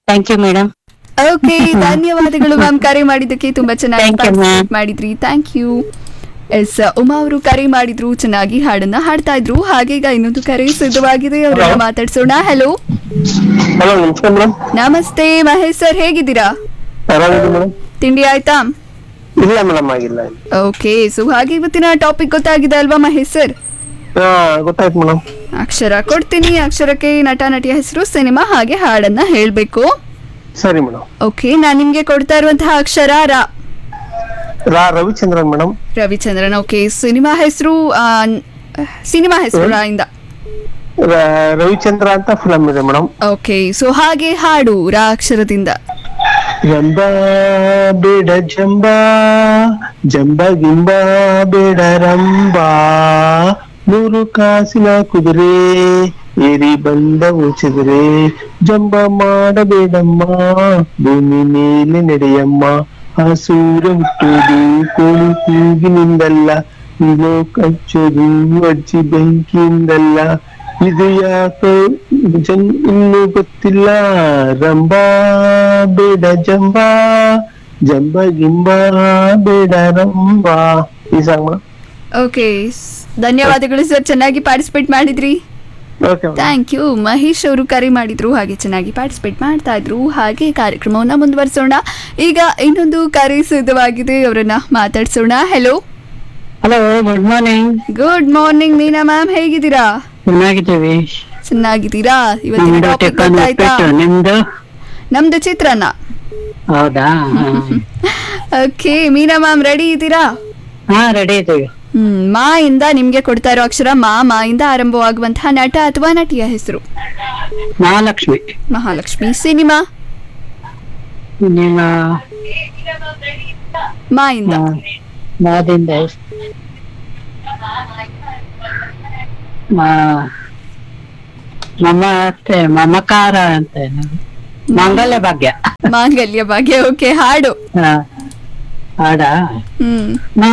Thank you madam okay ಧನ್ಯವಾದಗಳು ma'am ಕರೆ ಮಾಡಿದ್ದಕ್ಕೆ ತುಂಬಾ ಚೆನ್ನಾಗಿ Thank you, ma'am. participate ಮಾಡಿದ್ರಿ ಥ್ಯಾಂಕ್ ಯು ಎಸ್ ಉಮಾ ಅವರು ಕರೆ ಮಾಡಿದ್ರು ಚೆನ್ನಾಗಿ ಹಾಡನ್ನ ಹಾಡ್ತಾ ಇದ್ರು ಹಾಗೆ ಈಗ ಇನ್ನೊಂದು ಕರೆ ಸಿದ್ಧವಾಗಿದೆ ಅವರನ್ನ Hello. ಮಾತಾಡ್ಸೋಣ ಹಲೋ ಹಲೋ ನಮಸ್ಕಾರ ಮೇಡಮ್ ನಮಸ್ತೆ ಮಹೇಶ್ ಸರ್ ಹೇಗಿದ್ದೀರಾ ಆರಾಮಿದ್ದೀವಿ ಮೇಡಮ್ ತಿಂಡಿ ಆಯ್ತಾ ಇಲ್ಲ ಮೇಡಮ್ ಆಗಿಲ್ಲ ಓಕೆ ಸೊ ಹಾಗೆ ಇವತ್ತಿನ ಟಾಪಿಕ್ ಗೊತ್ತಾಗಿದೆ ಅಲ್ವಾ ಮಹೇಶ್ ಸರ್ ಹಾ ಗೊತ್ತಾಯ್ತು ಮೇಡಮ್ ಅಕ್ಷರ ಕೊಡ್ತೀನಿ ಅಕ್ಷರಕ್ಕೆ ನಟ ನಟಿಯ ಹೆಸರು ಸಿನಿಮಾ ಹಾಗೆ ಹಾಡನ್ನ ಹೇಳ್ಬೇಕು ಸರಿ ಮೇಡಮ್ ಓಕೆ ನಾನ್ ನಿಮ್ಗೆ ಕೊಡ್ತಾ ಇರುವಂತಹ ಅಕ್ಷರ ರ ರಾ Ravichandran madam Ravichandran okay cinema ಹೆಸರು ಸಿನಿಮಾ ಹೆಸರು ರಾ ಇಂದ ರವಿಚಂದ್ರ ಅಂತ ಫಿಲಮ್ ಇದೆ ಮೇಡಮ್ ಓಕೆ ಸೊ ಹಾಗೆ ಹಾಡು ರಾ ಅಕ್ಷರದಿಂದ ಜಂಬ ಬೇಡ ಜಂಬ ಜಂಬ ಗಿಂಬ ಬೇಡ ರಂಬ ನೂರು ಕಾಸಿನ ಕುದುರೆ ಏರಿ ಬಂದವು ಚಿದುರೆ ಜಂಬ ಮಾಡಬೇಡಮ್ಮ ಭೂಮಿ ಮೇಲೆ ನಡೆಯಮ್ಮ ಆ ಸೂರ್ಯ ಹುಟ್ಟುವುದು ಕೋಳಿ ಕೂಗಿನಿಂದಲ್ಲ ಇಲ್ಲೋ ಕಚ್ಚೋದು ಅಜ್ಜಿ ಬೆಂಕಿಯಿಂದಲ್ಲ ಇದು ಯಾಕೋ ಜನ್ ಇನ್ನೂ ಗೊತ್ತಿಲ್ಲ ರಂಬ ಬೇಡ ಜಂಬ ಜಂಬ ಗಿಂಬ ಬೇಡ ರಂಬ ಈ ಸಾಂಗ್ ಓಕೆ ಧನ್ಯವಾದಗಳು ಸರ್ ಚೆನ್ನಾಗಿ ಪಾರ್ಟಿಸಿಪೇಟ್ ಮಾಡಿದ್ರಿ ಓಕೆ ಥ್ಯಾಂಕ್ ಯು ಮಹೇಶ್ ಅವರು ಕರೆ ಮಾಡಿದ್ರು ಹಾಗೆ ಚೆನ್ನಾಗಿ ಪಾರ್ಟಿಸಿಪೇಟ್ ಮಾಡ್ತಾ ಇದ್ರು ಹಾಗೆ ಕಾರ್ಯಕ್ರಮವನ್ನ ಮುಂದುವರಿಸೋಣ ಈಗ ಇನ್ನೊಂದು ಕರೆ ಸಿದ್ಧವಾಗಿದೆ ಅವರನ್ನ ಮಾತಾಡ್ಸೋಣ hello hello good morning good morning Meena ma'am ಹೇಗಿದ್ದೀರಾ ಚೆನ್ನಾಗಿದ್ದೀವಿ ಚೆನ್ನಾಗಿದ್ದೀರಾ ಇವತ್ತಿನ ನಮ್ದು ಟಾಪಿಕ್ ಟಿಫನ್ ಗೊತ್ತಾಯ್ತಾ ಉಪ್ಪಿಟ್ಟು ನಿಮ್ದು ನಮ್ದು ಚಿತ್ರಾನ್ನ ಹೌದಾ ಓಕೆ ಮೀನಾ ಮ್ಯಾಮ್ ರೆಡಿ ಇದ್ದೀರಾ ಹಾ ರೆಡಿ ಇದ್ದೀವಿ ಹ್ಮ್ ಮಾ ಇಂದ ನಿಮ್ಗೆ ಕೊಡ್ತಾ ಇರೋ ಅಕ್ಷರ ಮಾ ಮಾ ಇಂದ ಆರಂಭವಾಗುವಂತಹ ನಟ ಅಥವಾ ನಟಿಯ ಹೆಸರು ಮಹಾಲಕ್ಷ್ಮಿ ಮಹಾಲಕ್ಷ್ಮಿ ಸಿನಿಮಾ ನಿಮ್ಮ ಮಾ ಇಂದ ಮಾದಿಂದ ಮಮ ಅಷ್ಟೇ ಮಮಕಾರ ಅಂತ ಏನು. ಮಂಗಲ ಭಾಗ್ಯ ಮಾಂಗಲ್ಯ ಭಾಗ್ಯ ಓಕೆ ಹಾಡು ಹಾ ಹಾಡಾ ಹ್ಮ್